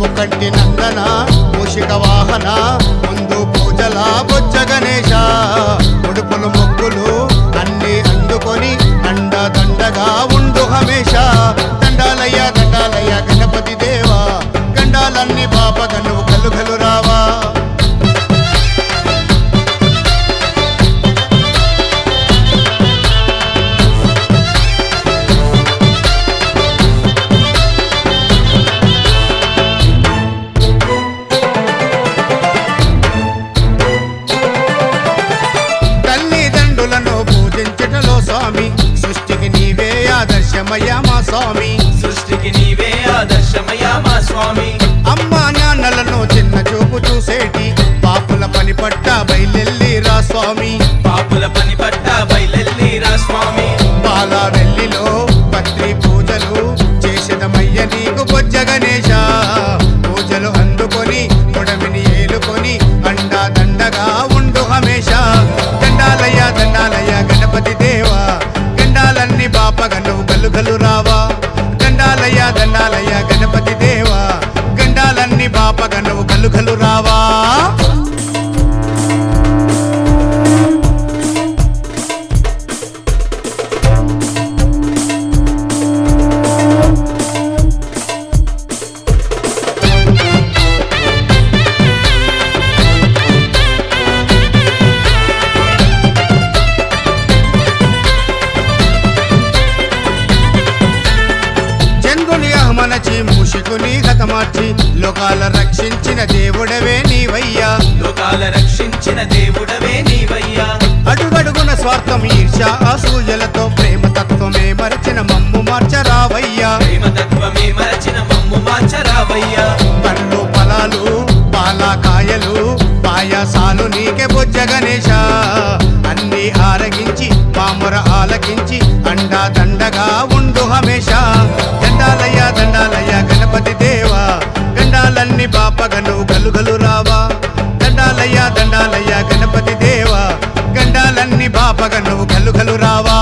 ముకంటి నందన మూషిక వాహన ముందు పూజల బొజ్జ గణేశ ఉడుపులు మొక్కులు అన్ని అందుకొని అండ దండగా ఉండు హమేష దండాలయ్య దండాలయ్య గణపతి దేవా గండాలన్నీ బాపగ నువ్వు కలు కలు రావా తల్లిదండ్రులను పూజించటలో స్వామి సృష్టికి నీవే ఆదర్శమయ్యా మా స్వామి సృష్టికి నీవే ఆదర్శమయ్యా మా స్వామి అమ్మా నాన్నలను చిన్న చూపు చూసేటి పాపుల పని పట్ట బయలెల్లి రా స్వామి పాపుల పని పట్ట బయలెల్లిరా స్వామి పాల వెల్లిలో పత్రి పూజలు చేసేదమయ్య నీకు బొజ్జ గణేశ పూజలు అందుకొని పొడమిని ఏలుకొని అండా దండగా ఉండు హమేష దండాలయ్య దండాలయ్య గణపతి దేవా గండాలన్నీ బాపగ నువ్వు గలు గలు రావా దండాలయ్య దండాలయ్య గణపతి దేవా గండాలన్నీ బాపగ నువ్వు గలు గలు రావా చంద్రుని అహమనచి మూషికుని గతమార్చి లోకాల రక్షించిన దేవుడవే నీవయ్యా లోకాల రక్షించిన దేవుడవే నీవయ్యా అడుగడుగున స్వార్థం ఈర్ష అసూయలతో ప్రేమ తత్వమే మరచిన మమ్ము మార్చరావయ్యా ప్రేమతత్వమే మరచిన మమ్ము మార్చరావయ్యా పండ్లు ఫలాలు పాలకాయలు పాయసాలు నీకే బొజ్జ గణేశ అన్ని ఆరగించి పాముర ఆలకించి అండా దండగా ఉండు హమేష దండాలయ్య దండాలయ్య గణపతి దేవా గండాలన్నీ బాపగను గలుగలు రావా దండాలయ్య దండాలయ్య గణపతి దేవా గండాలన్నీ బాపగను గలుగలు రావా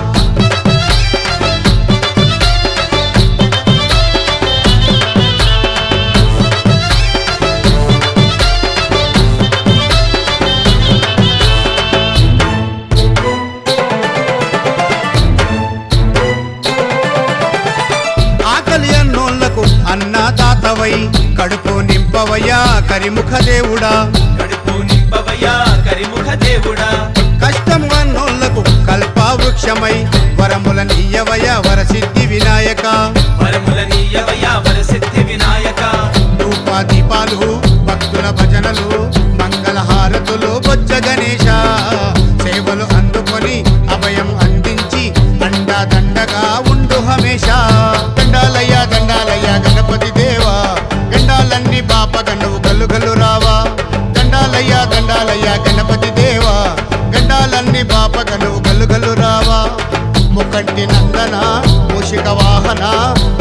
ఆకలి అన్నోళ్లకు అన్నదాతవై కడుపు నింపవయ్యా కరిముఖ దేవుడా కడుపు నింపవయ్యా కరిముఖ దేవుడా కష్టము అన్నోళ్లకు కల్పవృక్షమై వరముల నీయవయ వరసిద్ధి వినాయక వరముల నీయవయ్యా వరసిద్ధి వినాయక ధూప దీపాలు భక్తుల భజనలు మంగళహారతులు బొజ్జ గణేశ సేవలు అందుకొని అభయం అందించి అండా దండగా ఉండు హమేష దండాలయ్య దండాలయ్య గణపతి దేవా గండాలన్నీ బాపగ నువ్వు గల్లు గల్లు రావా దండాలయ్య దండాలయ్య గణపతి దేవా గండాలన్నీ బాపగ నువ్వు గల్లు గల్లు రావా ముకంటి నందన మూషిక వాహన